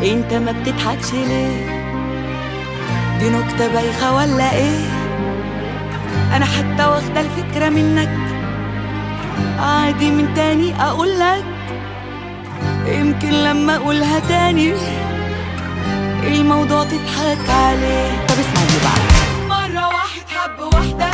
انت ما بتضحكش ليه دي نكتة بايخة ولا ايه انا حتى واخدة الفكرة منك عادي من تاني اقول لك يمكن لما اقولها تاني الموضوع تضحك عليه طب اسمعني بقى مرة واحد حب واحدة